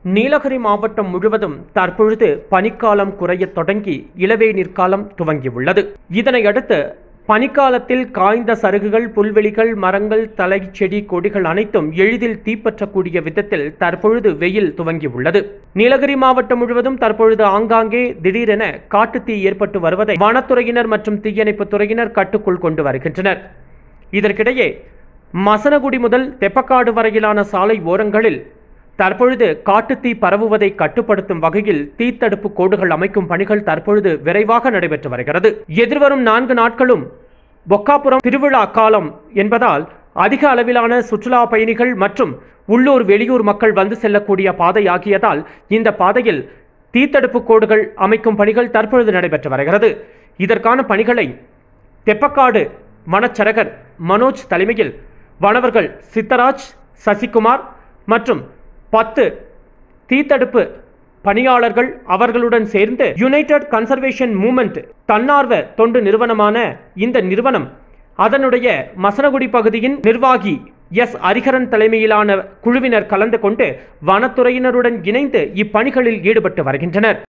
நீலகிரி மாவட்டம் முழுவதும் தற்பொழுது பனிக்காலம் குறையத் தொடங்கி இளவேநீர் காலம் துவங்கியுள்ளது இதனையடுத்து பனிக்காலத்தில் காய்ந்த சருகுகள் புல்வெளிகள் மரங்கள் தலை செடி கொடிகள் அனைத்தும் எளிதில் தீப்பற்றக்கூடிய விதத்தில் தற்பொழுது வெயில் துவங்கியுள்ளது நீலகிரி மாவட்டம் முழுவதும் தற்பொழுது ஆங்காங்கே திடீரென காட்டுத்தீ ஏற்பட்டு வருவதை வனத்துறையினர் மற்றும் தீயணைப்பு துறையினர் கட்டுக்குள் கொண்டு வருகின்றனர் இதற்கிடையே மசனகுடி முதல் தெப்பக்காடு வரையிலான சாலை ஓரங்களில் தற்பொழுது காட்டுத்தீ பரவுவதை கட்டுப்படுத்தும் வகையில் தீத்தடுப்பு கோடுகள் அமைக்கும் பணிகள் தற்பொழுது விரைவாக நடைபெற்று வருகிறது எதிர்வரும் நான்கு நாட்களும் பொக்காபுரம் திருவிழா காலம் என்பதால் அதிக அளவிலான சுற்றுலா பயணிகள் மற்றும் உள்ளூர் வெளியூர் மக்கள் வந்து செல்லக்கூடிய பாதை ஆகியதால் இந்த பாதையில் தீத்தடுப்பு கோடுகள் அமைக்கும் பணிகள் தற்பொழுது நடைபெற்று வருகிறது இதற்கான பணிகளை தெப்பக்காடு வனச்சரகர் மனோஜ் தலைமையில் வனவர்கள் சித்தராஜ் சசிகுமார் மற்றும் பத்து தீத்தடுப்பு பணியாளர்கள் அவர்களுடன் சேர்ந்து யுனைடெட் கன்சர்வேஷன் மூமெண்ட் தன்னார்வ தொண்டு நிறுவனமான இந்த நிறுவனம் அதனுடைய மசனகுடி பகுதியின் நிர்வாகி எஸ் ஹரிஹரன் தலைமையிலான குழுவினர் கலந்து கொண்டு வனத்துறையினருடன் இணைந்து இப்பணிகளில் ஈடுபட்டு வருகின்றனர்